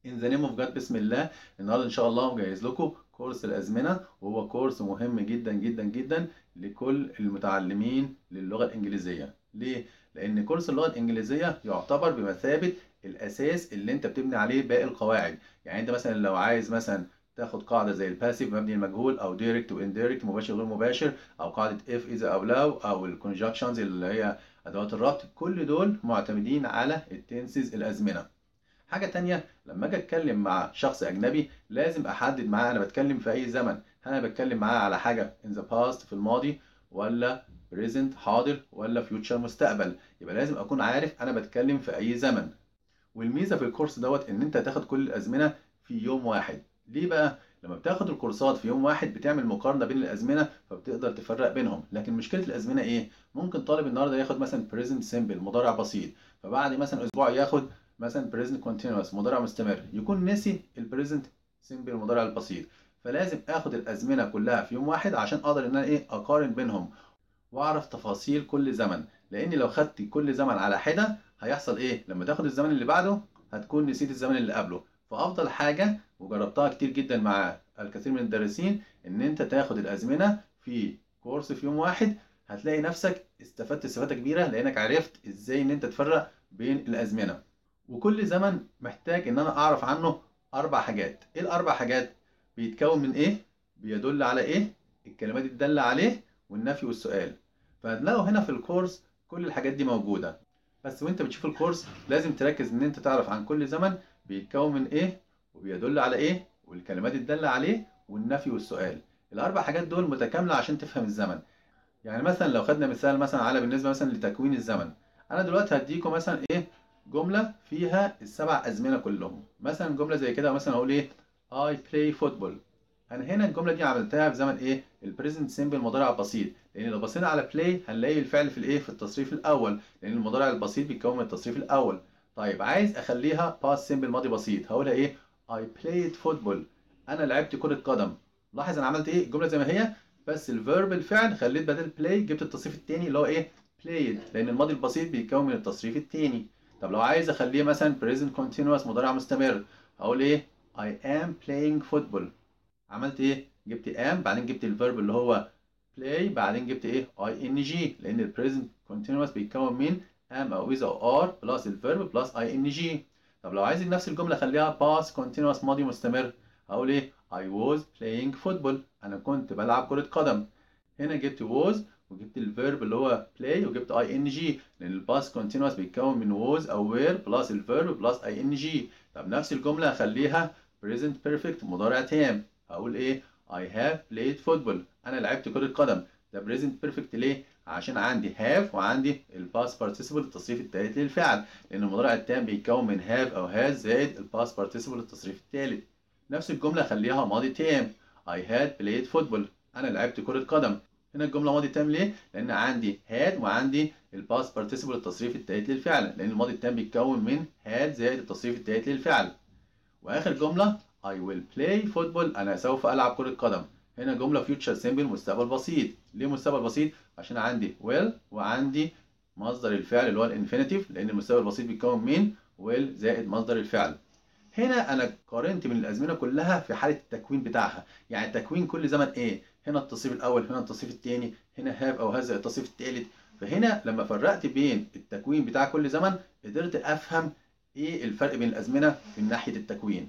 In the name of God بسم الله النهارده ان شاء الله مجهز لكم كورس الازمنه وهو كورس مهم جدا جدا جدا لكل المتعلمين للغه الانجليزيه ليه لان كورس اللغه الانجليزيه يعتبر بمثابه الاساس اللي انت بتبني عليه باقي القواعد يعني انت مثلا لو عايز مثلا تاخد قاعده زي الباسيف مبني المجهول او دايركت واندايركت مباشر غير مباشر او قاعده اف اذا او لو او الكونجكشنز اللي هي ادوات الربط كل دول معتمدين على التنسز الازمنه حاجة تانية لما اجي اتكلم مع شخص اجنبي لازم احدد معاه انا بتكلم في اي زمن هل انا بتكلم معاه على حاجة in the past في الماضي ولا present حاضر ولا future مستقبل يبقى لازم اكون عارف انا بتكلم في اي زمن والميزة في الكورس دوت ان انت تاخد كل الازمنة في يوم واحد ليه بقى لما بتاخد الكورسات في يوم واحد بتعمل مقارنه بين الازمنه فبتقدر تفرق بينهم لكن مشكله الازمنه ايه ممكن طالب النهارده ياخد مثلا present simple مضارع بسيط فبعد مثلا اسبوع ياخد مثلا present continuous مضارع مستمر يكون نسي البريزنت سيمبل المضارع البسيط فلازم اخد الازمنه كلها في يوم واحد عشان اقدر ان انا ايه اقارن بينهم واعرف تفاصيل كل زمن لان لو خدت كل زمن على حده هيحصل ايه لما تاخد الزمن اللي بعده هتكون نسيت الزمن اللي قبله فافضل حاجه وجربتها كتير جدا مع الكثير من الدارسين ان انت تاخد الازمنه في كورس في يوم واحد هتلاقي نفسك استفدت استفاده كبيره لانك عرفت ازاي ان انت تفرق بين الازمنه وكل زمن محتاج ان انا اعرف عنه اربع حاجات ايه الاربع حاجات بيتكون من ايه بيدل على ايه الكلمات الدالة عليه والنفي والسؤال فهتلاقوا هنا في الكورس كل الحاجات دي موجودة بس وانت بتشوف الكورس لازم تركز ان انت تعرف عن كل زمن بيتكون من ايه وبيدل على ايه والكلمات الدالة عليه والنفي والسؤال الاربع حاجات دول متكاملة عشان تفهم الزمن يعني مثلا لو خدنا مثال مثلا على بالنسبة مثلا لتكوين الزمن انا دلوقتي هديكم مثلا ايه جملة فيها السبع أزمنة كلهم مثلا جملة زي كده مثلا أقول إيه I play football أنا هنا الجملة دي عملتها في زمن إيه البريزنت سيمبل مضارع بسيط لأن لو بصينا على play هنلاقي الفعل في الإيه في التصريف الأول لأن المضارع البسيط بيتكون من التصريف الأول طيب عايز أخليها past simple ماضي بسيط هقولها إيه I played football أنا لعبت كرة قدم لاحظ أنا عملت إيه الجملة زي ما هي بس الفيرب الفعل خليت بدل play جبت التصريف التاني اللي هو إيه played لأن الماضي البسيط بيتكون من التصريف التاني طب لو عايز اخليه مثلا present continuous مضارع مستمر هقول ايه I am playing football عملت ايه جبت am بعدين جبت الفيرب اللي هو play بعدين جبت ايه ing لان ال present continuous بيتكون من am او is او are بلس الفيرب بلس ing طب لو عايز نفس الجمله اخليها past continuous ماضي مستمر هقول ايه I was playing football انا كنت بلعب كره قدم هنا جبت was وجبت الفيرب اللي هو play وجبت اي ان جي لان الباس كونتينوس بيتكون من was او were بلس الفيرب بلس اي ان جي طب نفس الجمله هخليها present perfect مضارع تام هقول ايه I have played football انا لعبت كره قدم ده present perfect ليه عشان عندي have وعندي الباس participle التصريف الثالث للفعل لان المضارع التام بيتكون من have او has زائد الباس participle التصريف الثالث نفس الجمله خليها ماضي تام I had played football انا لعبت كره قدم هنا الجملة ماضي تام ليه؟ لأن عندي had وعندي الباست participle التصريف التالت للفعل، لأن الماضي التام بيتكون من had زائد التصريف التالت للفعل. وآخر جملة I will play football أنا سوف ألعب كرة قدم. هنا جملة future simple مستقبل بسيط. ليه مستقبل بسيط؟ عشان عندي will وعندي مصدر الفعل اللي هو الانفينيتيف لأن المستقبل البسيط بيتكون من will زائد مصدر الفعل. هنا انا قارنت من الازمنه كلها في حاله التكوين بتاعها يعني تكوين كل زمن ايه هنا التصريف الاول هنا التصريف الثاني هنا هاف او هذا التصريف الثالث فهنا لما فرقت بين التكوين بتاع كل زمن قدرت افهم ايه الفرق بين الازمنه من ناحيه التكوين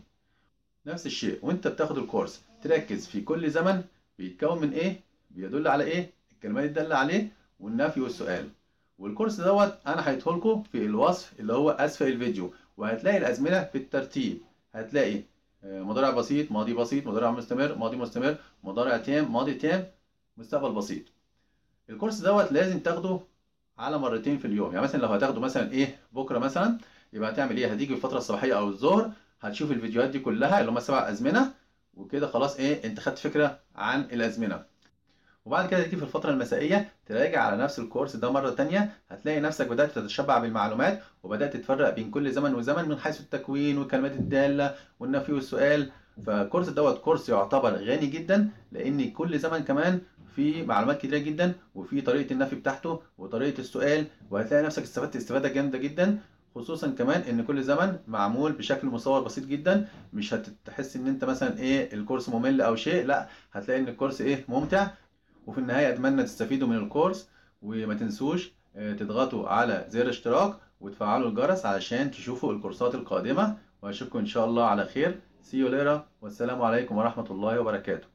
نفس الشيء وانت بتاخد الكورس تركز في كل زمن بيتكون من ايه بيدل على ايه الكلمات الداله عليه والنفي والسؤال والكورس دوت انا هيدخلكم في الوصف اللي هو اسفل الفيديو وهتلاقي الازمنه بالترتيب هتلاقي مضارع بسيط ماضي بسيط مضارع مستمر ماضي مستمر مضارع تام ماضي تام مستقبل بسيط الكورس دوت لازم تاخده على مرتين في اليوم يعني مثلا لو هتاخده مثلا ايه بكره مثلا يبقى هتعمل ايه هتيجي في الفتره الصباحيه او الظهر هتشوف الفيديوهات دي كلها اللي هم سبع ازمنه وكده خلاص ايه انت خدت فكره عن الازمنه وبعد كده تيجي في الفترة المسائية تراجع على نفس الكورس ده مرة تانية هتلاقي نفسك بدأت تتشبع بالمعلومات وبدأت تفرق بين كل زمن وزمن من حيث التكوين والكلمات الدالة والنفي والسؤال فالكورس دوت كورس يعتبر غني جدا لأن كل زمن كمان في معلومات كتيرة جدا وفي طريقة النفي بتاعته وطريقة السؤال وهتلاقي نفسك استفدت استفادة جامدة جدا خصوصا كمان ان كل زمن معمول بشكل مصور بسيط جدا مش هتحس ان انت مثلا ايه الكورس ممل او شيء لا هتلاقي ان الكورس ايه ممتع وفي النهايه اتمنى تستفيدوا من الكورس وما تنسوش آه، تضغطوا على زر اشتراك وتفعلوا الجرس علشان تشوفوا الكورسات القادمه واشوفكم ان شاء الله على خير see you later والسلام عليكم ورحمه الله وبركاته